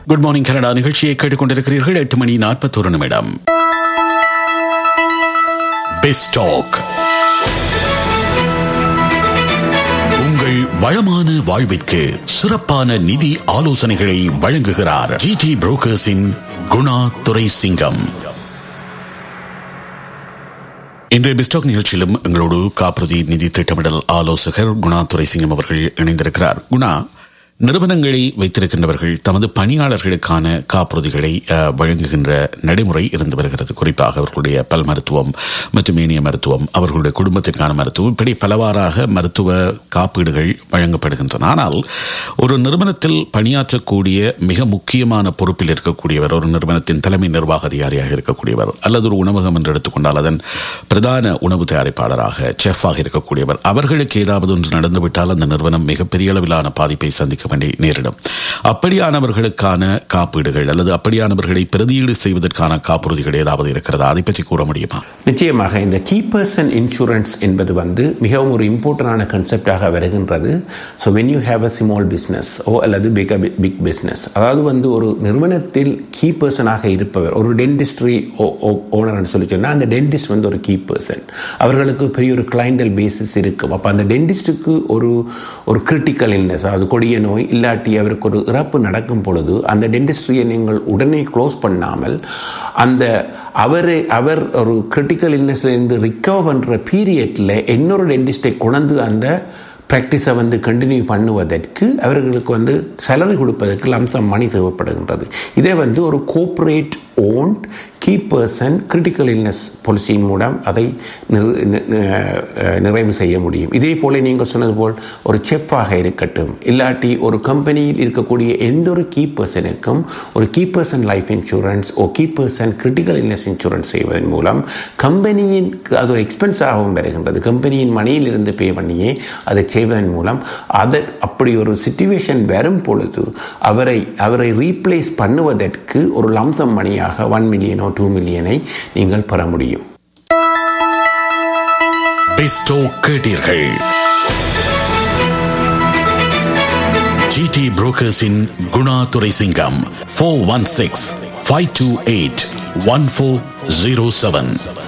good morning Canada நிகழ்ச்சியை கேட்டுக்கொண்டிருக்கிறீர்கள் எட்டு மணி நாற்பத்தொரு நிமிடம் பெஸ்டாக் உங்கள் வளமான வாழ்விற்கு சிறப்பான நிதி ஆலோசனைகளை வழங்குகிறார் ஜிடி புரோக்கர்ஸின் குணா துரை சிங்கம் இன்றைய பிஸ்டாக் நிகழ்ச்சியிலும் எங்களோடு காப்புறுதி நிதி திட்டமிடல் ஆலோசகர் குணா துரை சிங்கம் அவர்கள் இணைந்திருக்கிறார் குணா நிறுவனங்களை வைத்திருக்கின்றவர்கள் தமது பணியாளர்களுக்கான காப்புறுதிகளை அஹ், வழங்குகின்ற நடைமுறை இருந்து வருகிறது குறிப்பாக அவர்களுடைய பல் மருத்துவம் மற்றும் ஏனைய மருத்துவம் அவர்களுடைய குடும்பத்திற்கான மருத்துவம் இப்படி பலவாறாக மருத்துவ காப்பீடுகள் வழங்கப்படுகின்றன ஆனால் ஒரு நிறுவனத்தில் பணியாற்றக்கூடிய மிக முக்கியமான பொறுப்பில் இருக்கக்கூடியவர் ஒரு நிறுவனத்தின் தலைமை நிர்வாக அதிகாரியாக இருக்கக்கூடியவர் அல்லது ஒரு உணவகம் என்று எடுத்துக்கொண்டால் அதன் பிரதான உணவு தயாரிப்பாளராக செஃப்பாக இருக்கக்கூடியவர் அவர்களுக்கு ஏதாவது ஒன்று நடந்துவிட்டால் அந்த நிறுவனம் மிகப்பெரிய அளவிலான பாதிப்பை சந்திக்க வேண்டி நேரிடும் அப்படியானவர்களுக்கான காப்பீடுகள் அல்லது அப்படியானவர்களை பிரதியீடு செய்வதற்கான காப்புறுதிகள் ஏதாவது இருக்கிறதா அதை பற்றி கூற முடியுமா நிச்சயமாக இந்த கீ பர்சன் இன்சூரன்ஸ் என்பது வந்து மிகவும் ஒரு இம்பார்ட்டண்டான கன்செப்டாக வருகின்றது so when you have a small business or அல்லது பிக் பிக் பிஸ்னஸ் அதாவது வந்து ஒரு நிறுவனத்தில் கீ பர்சனாக இருப்பவர் ஒரு டென்டிஸ்ட்ரி ஓனர்னு சொல்லி சொன்னால் அந்த டென்டிஸ்ட் வந்து ஒரு கீ பர்சன் அவர்களுக்கு பெரிய ஒரு கிளைண்டல் பேசிஸ் இருக்கும் அப்போ அந்த டென்டிஸ்ட்டுக்கு ஒரு ஒரு கிரிட்டிக்கல் இல்னஸ் அதாவது கொடிய நோய் இல்லாட்டி அவருக்கு ஒரு இறப்பு நடக்கும் பொழுது அந்த டென்டிஸ்ட்ரியை நீங்கள் உடனே க்ளோஸ் பண்ணாமல் அந்த அவர் அவர் ஒரு கிரிட்டிக்கல் இல்னஸ்லேருந்து ரிக்கவர் பண்ணுற பீரியட்டில் இன்னொரு டென்டிஸ்டை கொண்டு அந்த ப்ராக்டிஸை வந்து கண்டினியூ பண்ணுவதற்கு அவர்களுக்கு வந்து சேலரி கொடுப்பதற்கு லம்சம் மணி தேவைப்படுகின்றது இதே வந்து ஒரு cooperate owned key person critical illness பாலிசியின் மூலம் அதை நிறு- நி- அஹ் நிறைவு செய்ய முடியும் இதே போல நீங்கள் சொன்னது போல் ஒரு செஃப்பாக இருக்கட்டும் இல்லாட்டி ஒரு கம்பெனியில் இருக்கக்கூடிய எந்த ஒரு கீ பர்சனுக்கும் ஒரு key person life insurance or key person critical illness insurance செய்வதன் மூலம் கம்பெனியின் அது ஒரு எக்ஸ்பென்ஸாகவும் வருகின்றது கம்பெனியின் மணியிலிருந்து பே பண்ணியே அதை செய்வதன் மூலம் அதை அப்படி ஒரு சுச்சுவேஷன் வரும் பொழுது அவரை அவரை ரீப்ளேஸ் பண்ணுவதற்கு ஒரு லம்சம் மணியாக ஒன் மில்லியனோ டூ மில்லியனை நீங்கள் பெற முடியும் பெஸ்டோ கேட்டீர்கள் GT புரோக்கர்ஸின் Guna Durai Singam four one six five two eight one four zero seven